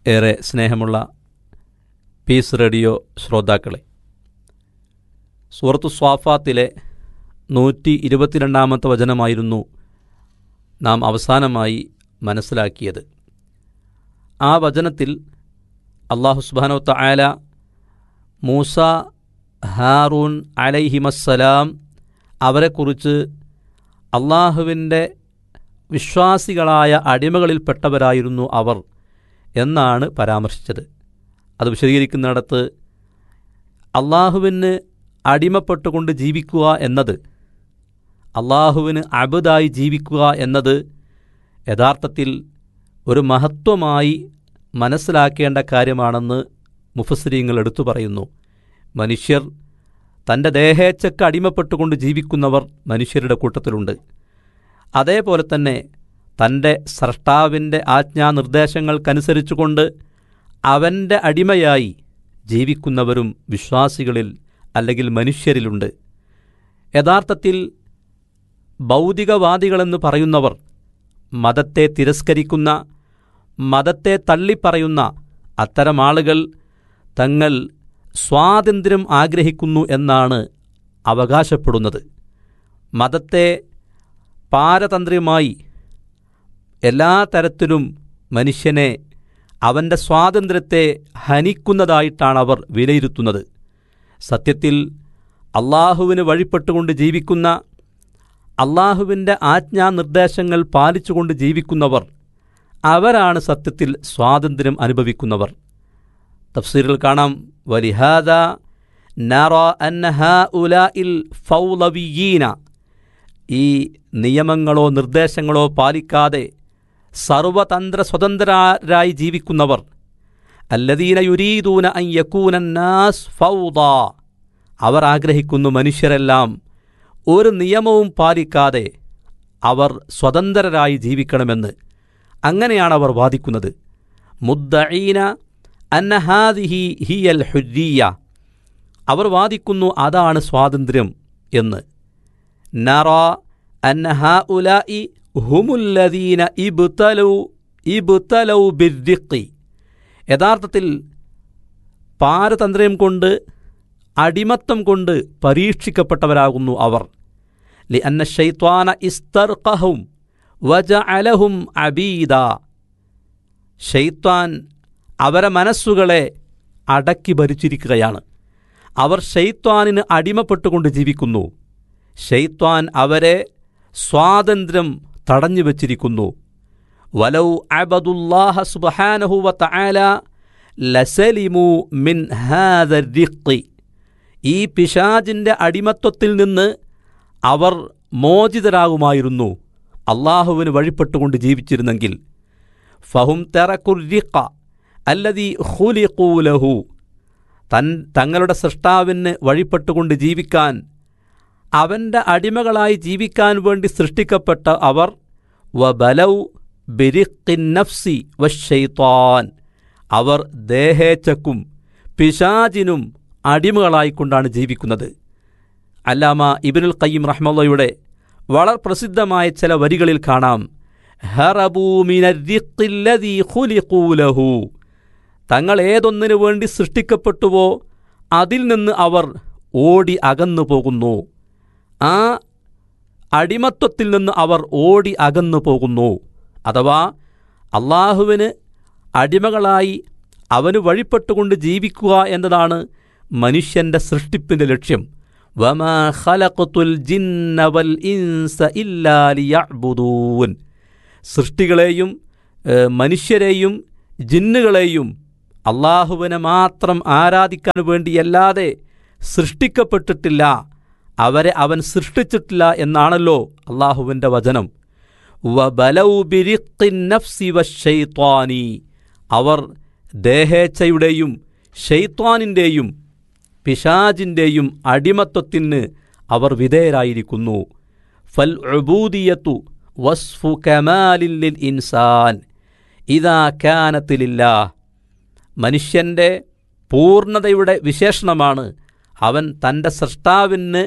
ഏറെ സ്നേഹമുള്ള piece radio ശ്രോതാക്കളെ സൂറത്തു സ്വാഫാത്തിലെ നൂറ്റി ഇരുപത്തിരണ്ടാമത്തെ വചനമായിരുന്നു നാം അവസാനമായി മനസ്സിലാക്കിയത് ആ വചനത്തിൽ അള്ളാഹു സുബാനോ തആല മൂസ ഹാറൂൻ അലൈഹിമസ്സലാം അവരെക്കുറിച്ച് അള്ളാഹുവിൻ്റെ വിശ്വാസികളായ അടിമകളിൽപ്പെട്ടവരായിരുന്നു അവർ എന്നാണ് പരാമർശിച്ചത് അത് വിശദീകരിക്കുന്നിടത്ത് അള്ളാഹുവിന് അടിമപ്പെട്ടുകൊണ്ട് ജീവിക്കുക എന്നത് അള്ളാഹുവിന് അബുദായി ജീവിക്കുക എന്നത് യഥാർത്ഥത്തിൽ ഒരു മഹത്വമായി മനസ്സിലാക്കേണ്ട കാര്യമാണെന്ന് മുഫസ്രീങ്ങൾ എടുത്തു പറയുന്നു മനുഷ്യർ തൻ്റെ ദേഹേച്ഛക്ക് അടിമപ്പെട്ടുകൊണ്ട് ജീവിക്കുന്നവർ മനുഷ്യരുടെ കൂട്ടത്തിലുണ്ട് അതേപോലെ തന്നെ തൻ്റെ സ്രഷ്ടാവിൻ്റെ ആജ്ഞാനിർദ്ദേശങ്ങൾക്കനുസരിച്ചുകൊണ്ട് അവൻ്റെ അടിമയായി ജീവിക്കുന്നവരും വിശ്വാസികളിൽ അല്ലെങ്കിൽ മനുഷ്യരിലുണ്ട് യഥാർത്ഥത്തിൽ ഭൗതികവാദികളെന്ന് പറയുന്നവർ മതത്തെ തിരസ്കരിക്കുന്ന മതത്തെ തള്ളിപ്പറയുന്ന അത്തരം ആളുകൾ തങ്ങൾ സ്വാതന്ത്ര്യം ആഗ്രഹിക്കുന്നു എന്നാണ് അവകാശപ്പെടുന്നത് മതത്തെ പാരതന്ത്ര്യമായി എല്ലാ തരത്തിലും മനുഷ്യനെ അവൻ്റെ സ്വാതന്ത്ര്യത്തെ ഹനിക്കുന്നതായിട്ടാണ് അവർ വിലയിരുത്തുന്നത് സത്യത്തിൽ അള്ളാഹുവിന് വഴിപ്പെട്ടുകൊണ്ട് ജീവിക്കുന്ന അള്ളാഹുവിൻ്റെ ആജ്ഞാനിർദ്ദേശങ്ങൾ പാലിച്ചുകൊണ്ട് ജീവിക്കുന്നവർ അവരാണ് സത്യത്തിൽ സ്വാതന്ത്ര്യം അനുഭവിക്കുന്നവർ തഫ്സീറിൽ കാണാം വലിഹാദ നറ അന്നഹ ഉലാഇൽ ഫൗലവിയീന ഈ നിയമങ്ങളോ നിർദ്ദേശങ്ങളോ പാലിക്കാതെ സർവതന്ത്ര സ്വതന്ത്രരായി ജീവിക്കുന്നവർ അല്ലദീന യുരീദൂന അൻ യക്കൂനന്നാസ് ഫൗദ അവർ ആഗ്രഹിക്കുന്നു മനുഷ്യരെല്ലാം ഒരു നിയമവും പാലിക്കാതെ അവർ സ്വതന്ത്രരായി ജീവിക്കണമെന്ന് അങ്ങനെയാണ് അവർ വാദിക്കുന്നത് മുദ്ദഈന അന്നഹാദിഹി ഹിയൽ ഹുരിയ അവർ വാദിക്കുന്നു അതാണ് സ്വാതന്ത്ര്യം എന്ന് നറ അന്നഹ ഉലായി ഹുമുല്ലദീന ഇബ്തലു ഇബ്തലൗ ബിർരിഖി യഥാർത്ഥത്തിൽ പാരതന്ത്ര്യം കൊണ്ട് അടിമത്തം കൊണ്ട് പരീക്ഷിക്കപ്പെട്ടവരാകുന്നു അവർ ലി അന്ന ഷൈത്വാന ഇസ്തർഖഹും വജ അലഹും അബീദ ഷെയ്ത്വാൻ അവരെ മനസ്സുകളെ അടക്കി ഭരിച്ചിരിക്കുകയാണ് അവർ ഷെയ്ത്വാനിന് അടിമപ്പെട്ടുകൊണ്ട് ജീവിക്കുന്നു ഷെയ്ത്വാൻ അവരെ സ്വാതന്ത്ര്യം തടഞ്ഞു വച്ചിരിക്കുന്നു വലൗ അബദുല്ലാഹ സുബ്ഹാനഹു വ തആല ലസലിമു മിൻ ഹാദ ഈ പിശാജിൻ്റെ അടിമത്വത്തിൽ നിന്ന് അവർ മോചിതരാകുമായിരുന്നു അള്ളാഹുവിന് വഴിപ്പെട്ടുകൊണ്ട് ജീവിച്ചിരുന്നെങ്കിൽ ഫഹും തെറക്കുറിക്ക അല്ലതി ഹുലിഖൂലഹു തൻ തങ്ങളുടെ സൃഷ്ടാവിന് വഴിപ്പെട്ടുകൊണ്ട് ജീവിക്കാൻ അവൻ്റെ അടിമകളായി ജീവിക്കാൻ വേണ്ടി സൃഷ്ടിക്കപ്പെട്ട അവർ വബലൗ ബിരിഖിൻ നഫ്സി വഷൈത്താൻ അവർ ദേഹേച്ഛക്കും പിശാചിനും അടിമകളായിക്കൊണ്ടാണ് ജീവിക്കുന്നത് അല്ലാമ ഇബിനുൽ ഖയ്യിം റഹ്മള്ളയുടെ വളരെ പ്രസിദ്ധമായ ചില വരികളിൽ കാണാം ഹറബൂമിനരിഖില്ലദീ ഖുലിഖൂലഹു തങ്ങൾ ഏതൊന്നിനു വേണ്ടി സൃഷ്ടിക്കപ്പെട്ടുവോ അതിൽ നിന്ന് അവർ ഓടി അകന്നു പോകുന്നു ആ അടിമത്വത്തിൽ നിന്ന് അവർ ഓടി അകന്നു പോകുന്നു അഥവാ അള്ളാഹുവിന് അടിമകളായി അവന് വഴിപ്പെട്ടുകൊണ്ട് ജീവിക്കുക എന്നതാണ് മനുഷ്യൻ്റെ സൃഷ്ടിപ്പിൻ്റെ ലക്ഷ്യം വമാ ഖലഖത്തുൽ ജിന്ന വൽ ഇൻസ ഇല്ലാ ലിയഅ്ബുദൂൻ സൃഷ്ടികളെയും ഏഹ്, മനുഷ്യരെയും ജിന്നുകളെയും അള്ളാഹുവിനെ മാത്രം ആരാധിക്കാൻ വേണ്ടിയല്ലാതെ സൃഷ്ടിക്കപ്പെട്ടിട്ടില്ല അവരെ അവൻ സൃഷ്ടിച്ചിട്ടില്ല എന്നാണല്ലോ അള്ളാഹുവിൻ്റെ വചനം വബലൗ ബിരിഖിൻ നഫ്സി വശൈത്വാനി അവർ ദേഹേച്ഛയുടെയും ഷെയ്ത്വാനിൻ്റെയും പിശാജിൻ്റെയും അടിമത്വത്തിന് അവർ വിധേയരായിരിക്കുന്നു ഫൽ ഉബൂദിയത്തു വസ്ഫു കമാലിൽ ഇൻസാൻ ഇതാ കാനത്തിലില്ല മനുഷ്യൻ്റെ പൂർണ്ണതയുടെ വിശേഷണമാണ് അവൻ തൻ്റെ സൃഷ്ടാവിന്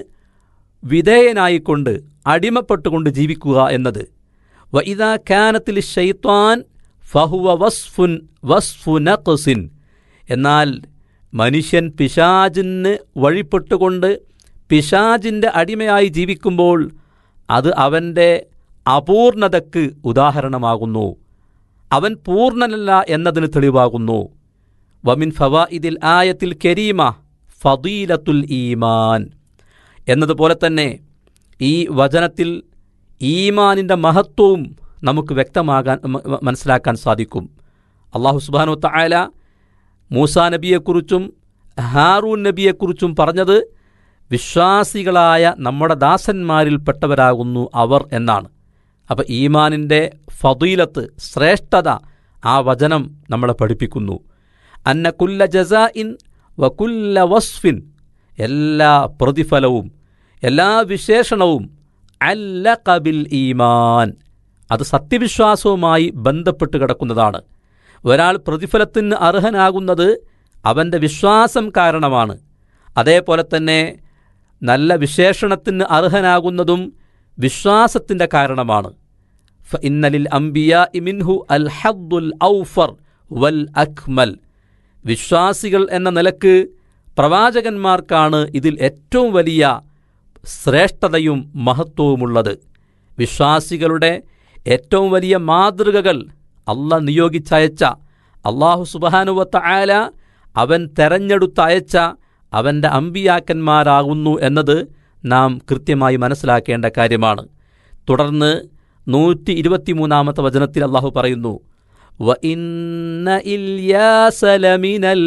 വിധേയനായിക്കൊണ്ട് അടിമപ്പെട്ടുകൊണ്ട് ജീവിക്കുക എന്നത് വ ഇതാ കാനത്തിൽ ഷെയ്ത്വാൻ ഫഹുവ വസ്ഫുൻ വസ്ഫു നഖ്സിൻ എന്നാൽ മനുഷ്യൻ പിശാജിന് വഴിപ്പെട്ടുകൊണ്ട് പിശാജിൻ്റെ അടിമയായി ജീവിക്കുമ്പോൾ അത് അവൻ്റെ അപൂർണതയ്ക്ക് ഉദാഹരണമാകുന്നു അവൻ പൂർണ്ണനല്ല എന്നതിന് തെളിവാകുന്നു വമിൻ ഫവാഇദിൽ ആയത്തിൽ കരീമ ഫദീലത്തുൽ ഈമാൻ എന്നതുപോലെ തന്നെ ഈ വചനത്തിൽ ഈമാനിൻ്റെ മഹത്വവും നമുക്ക് വ്യക്തമാകാൻ മ- മ- മനസ്സിലാക്കാൻ സാധിക്കും അള്ളാഹു സുബാനു തായാല മൂസാ നബിയെക്കുറിച്ചും ഹാറൂൻ നബിയെക്കുറിച്ചും പറഞ്ഞത് വിശ്വാസികളായ നമ്മുടെ ദാസന്മാരിൽപ്പെട്ടവരാകുന്നു അവർ എന്നാണ് അപ്പം ഈമാനിൻ്റെ ഫതീലത്ത് ശ്രേഷ്ഠത ആ വചനം നമ്മളെ പഠിപ്പിക്കുന്നു അന്ന കുല്ല ജസാഇൻ വ കുല്ല വസ്ഫിൻ എല്ലാ പ്രതിഫലവും എല്ലാ വിശേഷണവും അല്ല കബിൽ ഈമാൻ അത് സത്യവിശ്വാസവുമായി ബന്ധപ്പെട്ട് കിടക്കുന്നതാണ് ഒരാൾ പ്രതിഫലത്തിന് അർഹനാകുന്നത് അവൻ്റെ വിശ്വാസം കാരണമാണ് അതേപോലെ തന്നെ നല്ല വിശേഷണത്തിന് അർഹനാകുന്നതും വിശ്വാസത്തിൻ്റെ കാരണമാണ് ഇന്നലിൽ അംബിയ ഇമിൻഹു അൽ ഹദ്ദുൽ ഔഫർ വൽ അക്മൽ വിശ്വാസികൾ എന്ന നിലക്ക് പ്രവാചകന്മാർക്കാണ് ഇതിൽ ഏറ്റവും വലിയ ശ്രേഷ്ഠതയും മഹത്വവുമുള്ളത് വിശ്വാസികളുടെ ഏറ്റവും വലിയ മാതൃകകൾ അല്ല നിയോഗിച്ചയച്ച അള്ളാഹു സുബാനുവത്ത ആല അവൻ തെരഞ്ഞെടുത്തയച്ച അവൻ്റെ അമ്പിയാക്കന്മാരാകുന്നു എന്നത് നാം കൃത്യമായി മനസ്സിലാക്കേണ്ട കാര്യമാണ് തുടർന്ന് നൂറ്റി ഇരുപത്തിമൂന്നാമത്തെ വചനത്തിൽ അള്ളാഹു പറയുന്നു വ ഇന്ന ഇല്യാസ ലമിനൽ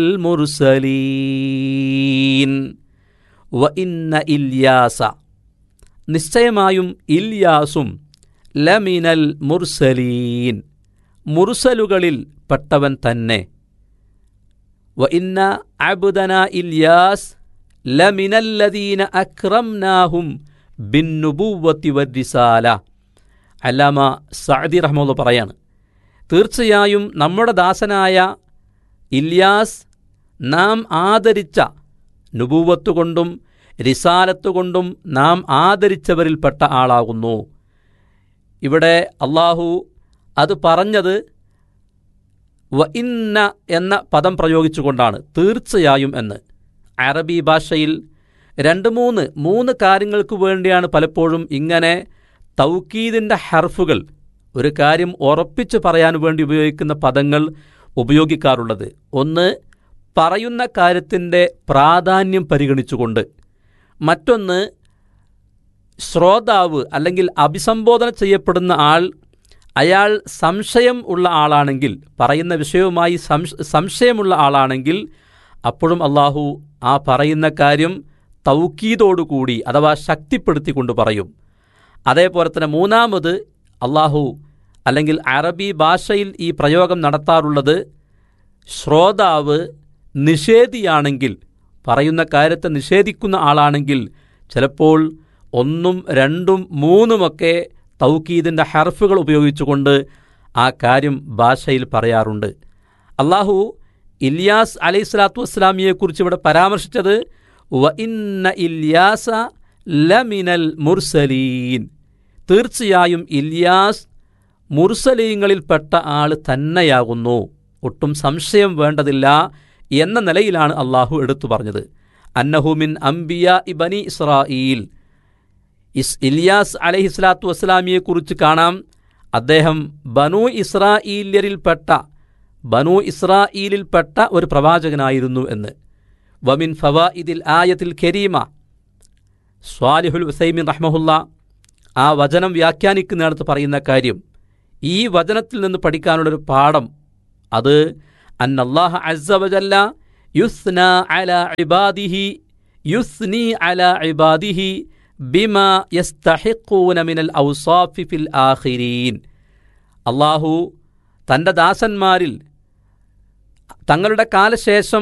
മുർസലീൻ വ ഇന്ന ഇല്യാസ നിശ്ചയമായും ഇല്യാസും ലമിനൽ മുർസലീൻ മുർസലുകളിൽ പെട്ടവൻ തന്നെ വ ഇന്ന അബുദന ഇല്യാസ് ലമിനല്ലദീന അക്രംനാഹും ബിന്നുബൂവത്തി വരിസാല അല്ലാമ സഅദി റഹ്മുള്ള പറയാണ് തീർച്ചയായും നമ്മുടെ ദാസനായ ഇല്യാസ് നാം ആദരിച്ച നുബൂവത്ത് കൊണ്ടും റിസാലത്ത് കൊണ്ടും നാം ആദരിച്ചവരിൽപ്പെട്ട ആളാകുന്നു ഇവിടെ അള്ളാഹു അത് പറഞ്ഞത് വ ഇന്ന എന്ന പദം പ്രയോഗിച്ചുകൊണ്ടാണ് തീർച്ചയായും എന്ന് അറബി ഭാഷയിൽ രണ്ട് മൂന്ന് മൂന്ന് കാര്യങ്ങൾക്ക് വേണ്ടിയാണ് പലപ്പോഴും ഇങ്ങനെ തൗക്കീദിൻ്റെ ഹർഫുകൾ ഒരു കാര്യം ഉറപ്പിച്ച് പറയാൻ വേണ്ടി ഉപയോഗിക്കുന്ന പദങ്ങൾ ഉപയോഗിക്കാറുള്ളത് ഒന്ന് പറയുന്ന കാര്യത്തിൻ്റെ പ്രാധാന്യം പരിഗണിച്ചുകൊണ്ട് മറ്റൊന്ന് ശ്രോതാവ് അല്ലെങ്കിൽ അഭിസംബോധന ചെയ്യപ്പെടുന്ന ആൾ അയാൾ സംശയം ഉള്ള ആളാണെങ്കിൽ പറയുന്ന വിഷയവുമായി സംശ- സംശയമുള്ള ആളാണെങ്കിൽ അപ്പോഴും അള്ളാഹു ആ പറയുന്ന കാര്യം തൗക്കീതോടുകൂടി അഥവാ ശക്തിപ്പെടുത്തിക്കൊണ്ട് പറയും അതേപോലെ തന്നെ മൂന്നാമത് അള്ളാഹു അല്ലെങ്കിൽ അറബി ഭാഷയിൽ ഈ പ്രയോഗം നടത്താറുള്ളത് ശ്രോതാവ് നിഷേധിയാണെങ്കിൽ പറയുന്ന കാര്യത്തെ നിഷേധിക്കുന്ന ആളാണെങ്കിൽ ചിലപ്പോൾ ഒന്നും രണ്ടും മൂന്നുമൊക്കെ തൗക്കീദിൻ്റെ ഹർഫുകൾ ഉപയോഗിച്ചുകൊണ്ട് ആ കാര്യം ഭാഷയിൽ പറയാറുണ്ട് അള്ളാഹു ഇല്യാസ് അലൈഹി സ്വലാത്തു വസ്സലാമിയെക്കുറിച്ച് ഇവിടെ പരാമർശിച്ചത് വ ഇന്ന ഇല്യാസ ലമിനൽ മുർസലീൻ തീർച്ചയായും ഇല്യാസ് മുർസലീങ്ങളിൽപ്പെട്ട ആൾ തന്നെയാകുന്നു ഒട്ടും സംശയം വേണ്ടതില്ല എന്ന നിലയിലാണ് അള്ളാഹു എടുത്തു പറഞ്ഞത് അന്നഹുമിൻ അംബിയ ഇബനി ഇസ്രായീൽ ഇസ് ഇല്യാസ് അലഹി സ്വലാത്തു വസ്സലാമിയെക്കുറിച്ച് കാണാം അദ്ദേഹം ബനു ഇസ്രായേല്യരിൽപ്പെട്ട ബനു ഇസ്രായേലിൽപ്പെട്ട ഒരു പ്രവാചകനായിരുന്നു എന്ന് വമിൻ ഫവ ഇതിൽ ആയത്തിൽ കരീമ സ്വാലിഹുൽ ഉസൈമിൻ റഹ്മഹുല്ല ആ വചനം വ്യാഖ്യാനിക്കുന്നിടത്ത് പറയുന്ന കാര്യം ഈ വചനത്തിൽ നിന്ന് പഠിക്കാനുള്ളൊരു പാഠം അത് അന്നല്ലാഹ അസ്സവജല്ല യുസ്ന അല ഇബാദിഹി യുസ്നി അല ഇബാദിഹി ബിമ യസ്തഹിഖൂന മിനൽ ഔസാഫി ഫിൽ ആഖിരീൻ അള്ളാഹു തൻ്റെ ദാസന്മാരിൽ തങ്ങളുടെ കാലശേഷം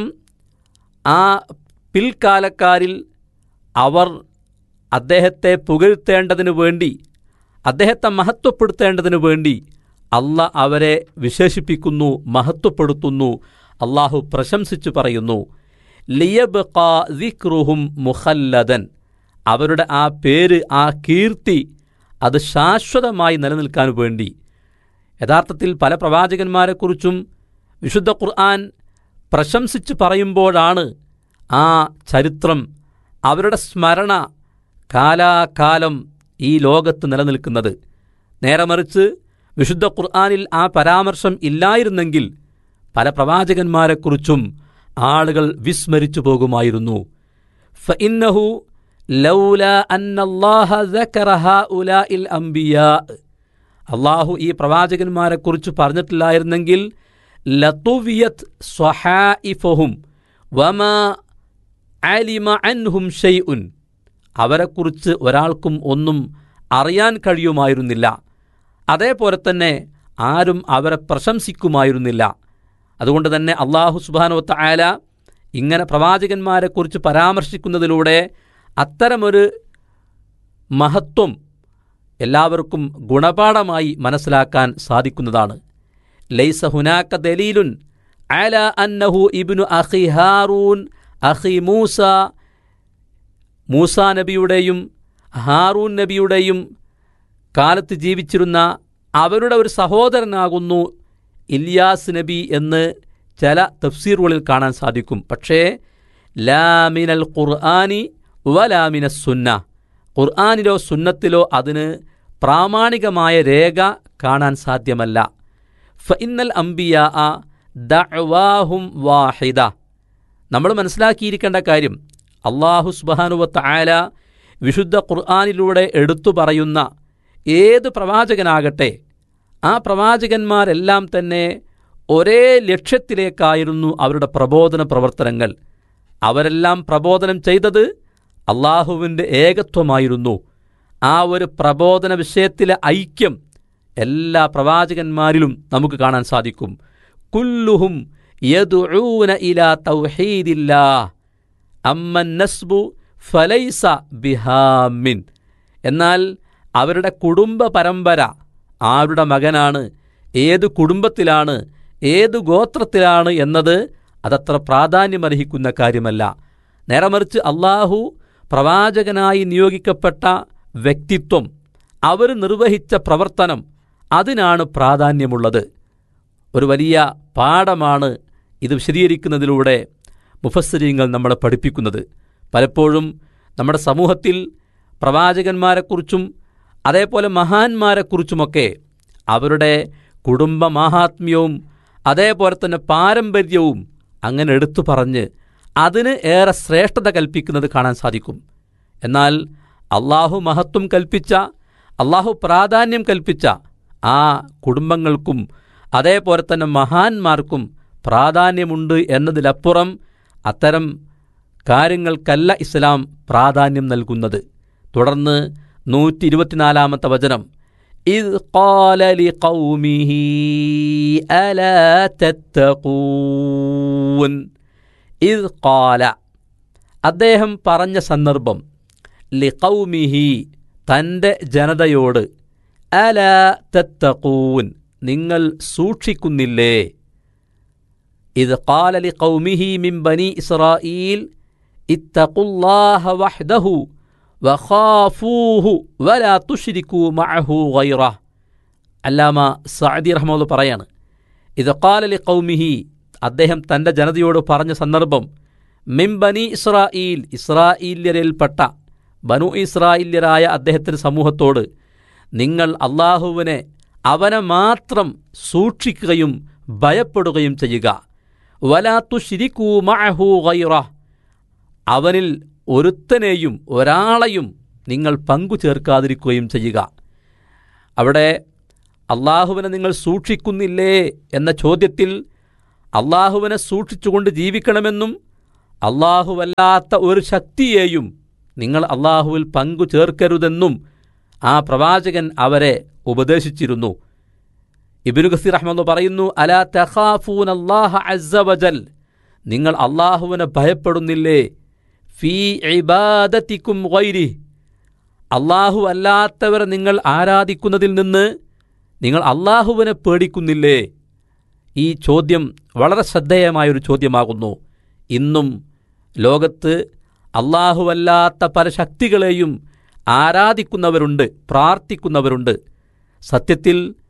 ആ പിൽക്കാലക്കാരിൽ അവർ അദ്ദേഹത്തെ പുകഴ്ത്തേണ്ടതിനു വേണ്ടി അദ്ദേഹത്തെ മഹത്വപ്പെടുത്തേണ്ടതിനു വേണ്ടി അല്ല അവരെ വിശേഷിപ്പിക്കുന്നു മഹത്വപ്പെടുത്തുന്നു അള്ളാഹു പ്രശംസിച്ചു പറയുന്നു ലിയബ്ഖാ ദിക്റുഹും മുഖല്ലദൻ അവരുടെ ആ പേര് ആ കീർത്തി അത് ശാശ്വതമായി നിലനിൽക്കാൻ വേണ്ടി യഥാർത്ഥത്തിൽ പല പ്രവാചകന്മാരെക്കുറിച്ചും വിശുദ്ധ ഖുർആൻ പ്രശംസിച്ച് പറയുമ്പോഴാണ് ആ ചരിത്രം അവരുടെ സ്മരണ കാലാകാലം ഈ ലോകത്ത് നിലനിൽക്കുന്നത് നേരെ മറിച്ച് വിശുദ്ധ ഖുർആനിൽ ആ പരാമർശം ഇല്ലായിരുന്നെങ്കിൽ പല പ്രവാചകന്മാരെക്കുറിച്ചും ആളുകൾ വിസ്മരിച്ചു പോകുമായിരുന്നു ഫഇന്നഹു ലൗല അന്നല്ലാഹ ദക്കറ ഹഉലാഇൽ അംബിയാ അള്ളാഹു ഈ പ്രവാചകന്മാരെക്കുറിച്ച് പറഞ്ഞിട്ടില്ലായിരുന്നെങ്കിൽ ലതുവിയത് സ്വഹാഇഫഹും വമാ അലിമ അൻഹും ഷെയ്ഉൻ അവരെക്കുറിച്ച് ഒരാൾക്കും ഒന്നും അറിയാൻ കഴിയുമായിരുന്നില്ല അതേപോലെ തന്നെ ആരും അവരെ പ്രശംസിക്കുമായിരുന്നില്ല അതുകൊണ്ട് തന്നെ അള്ളാഹു സുബാനുവത്ത ആല ഇങ്ങനെ പ്രവാചകന്മാരെക്കുറിച്ച് പരാമർശിക്കുന്നതിലൂടെ അത്തരമൊരു മഹത്വം എല്ലാവർക്കും ഗുണപാഠമായി മനസ്സിലാക്കാൻ സാധിക്കുന്നതാണ് ലൈസ ഹുനാക്ക ദലീലുൻ അല അന്നഹു ഇബ്നു അഖി ഹാറൂൻ അഖി മൂസ മൂസ നബിയുടെയും ഹാറൂൻ നബിയുടെയും കാലത്ത് ജീവിച്ചിരുന്ന അവരുടെ ഒരു സഹോദരനാകുന്നു ഇല്യാസ് നബി എന്ന് ചില തഫ്സീറുകളിൽ കാണാൻ സാധിക്കും പക്ഷേ ലാമിനൽ ഖുർആാനി വലാമിന സുന്ന ഖുർആാനിലോ സുന്നത്തിലോ അതിന് പ്രാമാണികമായ രേഖ കാണാൻ സാധ്യമല്ല ഫഇന്നൽ അംബിയ ദഅവാഹും വാഹിദ നമ്മൾ മനസ്സിലാക്കിയിരിക്കേണ്ട കാര്യം അള്ളാഹു സുബാനുവത്ത് ആല വിശുദ്ധ ഖുർആാനിലൂടെ എടുത്തു പറയുന്ന ഏത് പ്രവാചകനാകട്ടെ ആ പ്രവാചകന്മാരെല്ലാം തന്നെ ഒരേ ലക്ഷ്യത്തിലേക്കായിരുന്നു അവരുടെ പ്രബോധന പ്രവർത്തനങ്ങൾ അവരെല്ലാം പ്രബോധനം ചെയ്തത് അള്ളാഹുവിൻ്റെ ഏകത്വമായിരുന്നു ആ ഒരു പ്രബോധന വിഷയത്തിലെ ഐക്യം എല്ലാ പ്രവാചകന്മാരിലും നമുക്ക് കാണാൻ സാധിക്കും കുല്ലുഹും യദുഊന ഇലാ തൗഹീദില്ലാ അമ്മൻ നസ്ബു ഫലൈസ ബിഹാമിൻ എന്നാൽ അവരുടെ കുടുംബ പരമ്പര ആരുടെ മകനാണ് ഏത് കുടുംബത്തിലാണ് ഏത് ഗോത്രത്തിലാണ് എന്നത് അതത്ര പ്രാധാന്യമർഹിക്കുന്ന കാര്യമല്ല നേരെ മറിച്ച് അള്ളാഹു പ്രവാചകനായി നിയോഗിക്കപ്പെട്ട വ്യക്തിത്വം അവർ നിർവഹിച്ച പ്രവർത്തനം അതിനാണ് പ്രാധാന്യമുള്ളത് ഒരു വലിയ പാഠമാണ് ഇത് വിശദീകരിക്കുന്നതിലൂടെ മുഫസ്സിരിങ്ങൾ നമ്മളെ പഠിപ്പിക്കുന്നത് പലപ്പോഴും നമ്മുടെ സമൂഹത്തിൽ പ്രവാചകന്മാരെക്കുറിച്ചും അതേപോലെ മഹാന്മാരെക്കുറിച്ചുമൊക്കെ അവരുടെ കുടുംബ മാഹാത്മ്യവും അതേപോലെ തന്നെ പാരമ്പര്യവും അങ്ങനെ എടുത്തു പറഞ്ഞ് അതിന് ഏറെ ശ്രേഷ്ഠത കൽപ്പിക്കുന്നത് കാണാൻ സാധിക്കും എന്നാൽ അള്ളാഹു മഹത്വം കൽപ്പിച്ച അള്ളാഹു പ്രാധാന്യം കൽപ്പിച്ച ആ കുടുംബങ്ങൾക്കും അതേപോലെ തന്നെ മഹാന്മാർക്കും പ്രാധാന്യമുണ്ട് എന്നതിലപ്പുറം അത്തരം കാര്യങ്ങൾക്കല്ല ഇസ്ലാം പ്രാധാന്യം നൽകുന്നത് തുടർന്ന് നൂറ്റി ഇരുപത്തിനാലാമത്തെ വചനം إذ قال لقومه ألا تتقون إذ قال അദ്ദേഹം പറഞ്ഞ സന്ദർഭം ലിഖൗമിഹി തൻ്റെ ജനതയോട് അല തത്തക്കൂൻ നിങ്ങൾ സൂക്ഷിക്കുന്നില്ലേ ഇത് قال لقومه من بني إسرائيل اتقوا الله وحده വഖാഫൂഹു വലാ തുഷ്രിക്കൂ മഅഹു ഗൈറ അല്ലാമ സഅദി റഹ്മുള്ള പറയാണ് ഇത് ഖാലലി ഖൗമിഹി അദ്ദേഹം തൻ്റെ ജനതയോട് പറഞ്ഞ സന്ദർഭം മിം ബനി ഇസ്രായീൽ ഇസ്രായേല്യരിൽപ്പെട്ട ബനു ഇസ്രായേല്യരായ അദ്ദേഹത്തിൻ്റെ സമൂഹത്തോട് നിങ്ങൾ അള്ളാഹുവിനെ അവനെ മാത്രം സൂക്ഷിക്കുകയും ഭയപ്പെടുകയും ചെയ്യുക വലാത്തു ശിരിക്കൂ മഅഹു ഗൈറ അവനിൽ ഒരുത്തനെയും ഒരാളെയും നിങ്ങൾ പങ്കു ചേർക്കാതിരിക്കുകയും ചെയ്യുക അവിടെ അള്ളാഹുവിനെ നിങ്ങൾ സൂക്ഷിക്കുന്നില്ലേ എന്ന ചോദ്യത്തിൽ അള്ളാഹുവിനെ സൂക്ഷിച്ചുകൊണ്ട് ജീവിക്കണമെന്നും അള്ളാഹുവല്ലാത്ത ഒരു ശക്തിയെയും നിങ്ങൾ അള്ളാഹുവിൽ പങ്കു ചേർക്കരുതെന്നും ആ പ്രവാചകൻ അവരെ ഉപദേശിച്ചിരുന്നു ഇബിനു ഖസീർ അഹമ്മദ് പറയുന്നു അലാ തഖാഫൂൻ അല്ലാഹ അസ്സവജൽ നിങ്ങൾ അള്ളാഹുവിനെ ഭയപ്പെടുന്നില്ലേ ഫീ ഇബാദത്തിക്കും വൈരി അള്ളാഹു അല്ലാത്തവരെ നിങ്ങൾ ആരാധിക്കുന്നതിൽ നിന്ന് നിങ്ങൾ അള്ളാഹുവിനെ പേടിക്കുന്നില്ലേ ഈ ചോദ്യം വളരെ ശ്രദ്ധേയമായൊരു ചോദ്യമാകുന്നു ഇന്നും ലോകത്ത് അള്ളാഹുവല്ലാത്ത പല ശക്തികളെയും ആരാധിക്കുന്നവരുണ്ട് പ്രാർത്ഥിക്കുന്നവരുണ്ട് സത്യത്തിൽ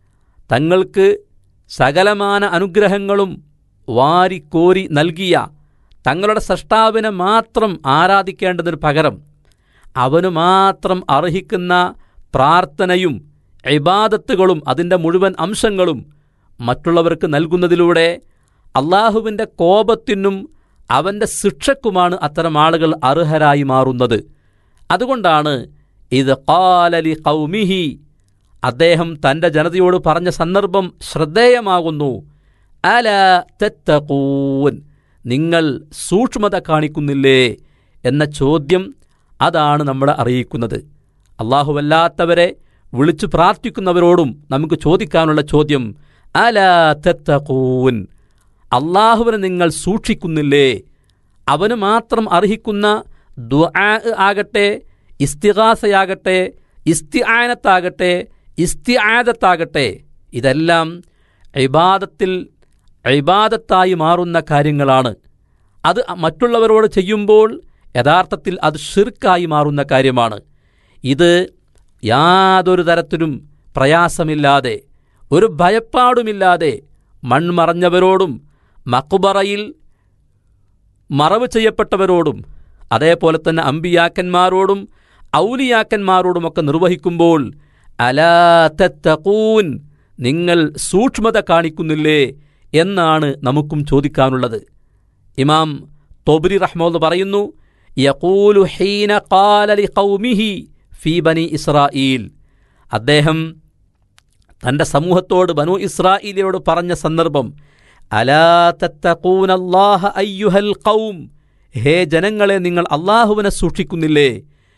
തങ്ങൾക്ക് സകലമാന അനുഗ്രഹങ്ങളും വാരിക്കോരി നൽകിയ തങ്ങളുടെ സൃഷ്ടാവിനെ മാത്രം ആരാധിക്കേണ്ടതിന് പകരം അവനു മാത്രം അർഹിക്കുന്ന പ്രാർത്ഥനയും ഇബാദത്തുകളും അതിൻ്റെ മുഴുവൻ അംശങ്ങളും മറ്റുള്ളവർക്ക് നൽകുന്നതിലൂടെ അള്ളാഹുവിൻ്റെ കോപത്തിനും അവൻ്റെ ശിക്ഷക്കുമാണ് അത്തരം ആളുകൾ അർഹരായി മാറുന്നത് അതുകൊണ്ടാണ് ഇത് കാലലി കൗമിഹി അദ്ദേഹം തൻ്റെ ജനതയോട് പറഞ്ഞ സന്ദർഭം ശ്രദ്ധേയമാകുന്നു അല തെത്തകൂൻ നിങ്ങൾ സൂക്ഷ്മത കാണിക്കുന്നില്ലേ എന്ന ചോദ്യം അതാണ് നമ്മളെ അറിയിക്കുന്നത് അള്ളാഹുവല്ലാത്തവരെ വിളിച്ചു പ്രാർത്ഥിക്കുന്നവരോടും നമുക്ക് ചോദിക്കാനുള്ള ചോദ്യം അല തെത്തകൂൻ അള്ളാഹുവിനെ നിങ്ങൾ സൂക്ഷിക്കുന്നില്ലേ അവന് മാത്രം അർഹിക്കുന്ന ദുആ ആകട്ടെ ഇസ്തിഹാസയാകട്ടെ ഇസ്തിആനത്താകട്ടെ ഇസ്തിആദത്താകട്ടെ ഇതെല്ലാം ഇബാദത്തിൽ ഇബാദത്തായി മാറുന്ന കാര്യങ്ങളാണ് അത് മറ്റുള്ളവരോട് ചെയ്യുമ്പോൾ യഥാർത്ഥത്തിൽ അത് ഷിർക്കായി മാറുന്ന കാര്യമാണ് ഇത് യാതൊരു തരത്തിലും പ്രയാസമില്ലാതെ ഒരു ഭയപ്പാടുമില്ലാതെ മൺമറഞ്ഞവരോടും മക്കുബറയിൽ മറവ് ചെയ്യപ്പെട്ടവരോടും അതേപോലെ തന്നെ അമ്പിയാക്കന്മാരോടും ഔലിയാക്കന്മാരോടുമൊക്കെ നിർവഹിക്കുമ്പോൾ അലാത്തൂൻ നിങ്ങൾ സൂക്ഷ്മത കാണിക്കുന്നില്ലേ എന്നാണ് നമുക്കും ചോദിക്കാനുള്ളത് ഇമാം തൊബരി റഹ്മോന്ന് പറയുന്നു യഖൂലു ഹീന ഖാലലി ഖൗമിഹി ഫീ ബനി ഇസ്രായീൽ അദ്ദേഹം തൻ്റെ സമൂഹത്തോട് ബനു ഇസ്രായേലിയോട് പറഞ്ഞ സന്ദർഭം അലാ തത്തഖൂനല്ലാഹ അയ്യുഹൽ ഖൗം ഹേ ജനങ്ങളെ നിങ്ങൾ അള്ളാഹുവിനെ സൂക്ഷിക്കുന്നില്ലേ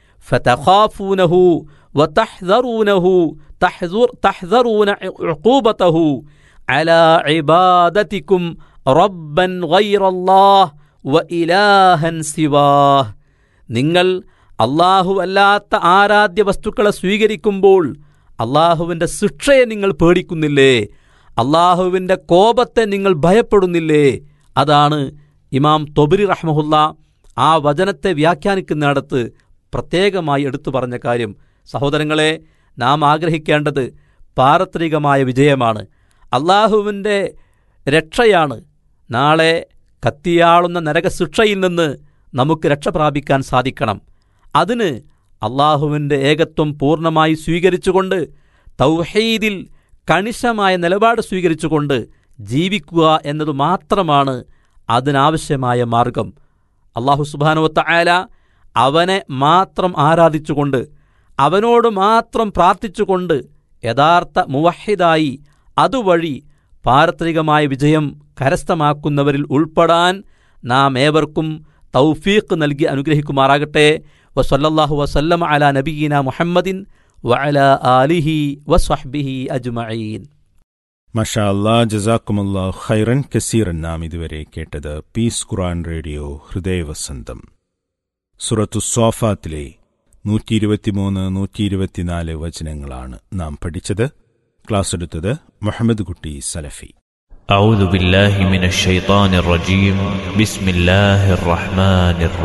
ഫതഖാഫൂനഹു വതഹ്ദറൂനഹു തഹ്ദുർ തഹ്ദറൂന ഉഖൂബതഹു അലാ ഇബാദതികും റബ്ബൻ ഗൈറല്ലാഹ് വ ഇലാഹൻ സിവാഹ് നിങ്ങൾ അള്ളാഹു അല്ലാത്ത ആരാധ്യ വസ്തുക്കളെ സ്വീകരിക്കുമ്പോൾ അള്ളാഹുവിൻ്റെ ശിക്ഷയെ നിങ്ങൾ പേടിക്കുന്നില്ലേ അള്ളാഹുവിൻ്റെ കോപത്തെ നിങ്ങൾ ഭയപ്പെടുന്നില്ലേ അതാണ് ഇമാം തൊബരി റഹ്മഹുല്ല ആ വചനത്തെ വ്യാഖ്യാനിക്കുന്നിടത്ത് പ്രത്യേകമായി എടുത്തു പറഞ്ഞ കാര്യം സഹോദരങ്ങളെ നാം ആഗ്രഹിക്കേണ്ടത് പാരത്രികമായ വിജയമാണ് അള്ളാഹുവിൻ്റെ രക്ഷയാണ് നാളെ കത്തിയാളുന്ന നരകശിക്ഷയിൽ നിന്ന് നമുക്ക് രക്ഷ പ്രാപിക്കാൻ സാധിക്കണം അതിന് അള്ളാഹുവിൻ്റെ ഏകത്വം പൂർണ്ണമായി സ്വീകരിച്ചുകൊണ്ട് തൗഹീദിൽ കണിശമായ നിലപാട് സ്വീകരിച്ചുകൊണ്ട് ജീവിക്കുക എന്നത് മാത്രമാണ് അതിനാവശ്യമായ മാർഗം അള്ളാഹു സുബാനുവത്ത ആല അവനെ മാത്രം ആരാധിച്ചുകൊണ്ട് അവനോട് മാത്രം പ്രാർത്ഥിച്ചുകൊണ്ട് യഥാർത്ഥ മുവഹിദായി അതുവഴി പാരത്രികമായ വിജയം കരസ്ഥമാക്കുന്നവരിൽ ഉൾപ്പെടാൻ നാം ഏവർക്കും തൗഫീഖ് നൽകി അനുഗ്രഹിക്കുമാറാകട്ടെ വസല്ലല്ലാഹു വസല്ലം അല നബീന മുഹമ്മദിൻ വഅല ആലിഹി വസ്വഹ്ബിഹി അജ്മഈൻ മഷാ അല്ലാ ജസാക്കുമല്ലാ ഖൈറൻ കസീറൻ നാം ഇതുവരെ കേട്ടത് പീസ് ഖുറാൻ റേഡിയോ ഹൃദയവസന്തം സുറത്തു സോഫാത്തിലെ നൂറ്റി ഇരുപത്തിമൂന്ന് നൂറ്റി ഇരുപത്തിനാല് വചനങ്ങളാണ് നാം പഠിച്ചത് ക്ലാസ് എടുത്തത് മുഹമ്മദ് കുട്ടി സലഫി أعوذ بالله من الشيطان الرجيم بسم الله الرحمن الرحيم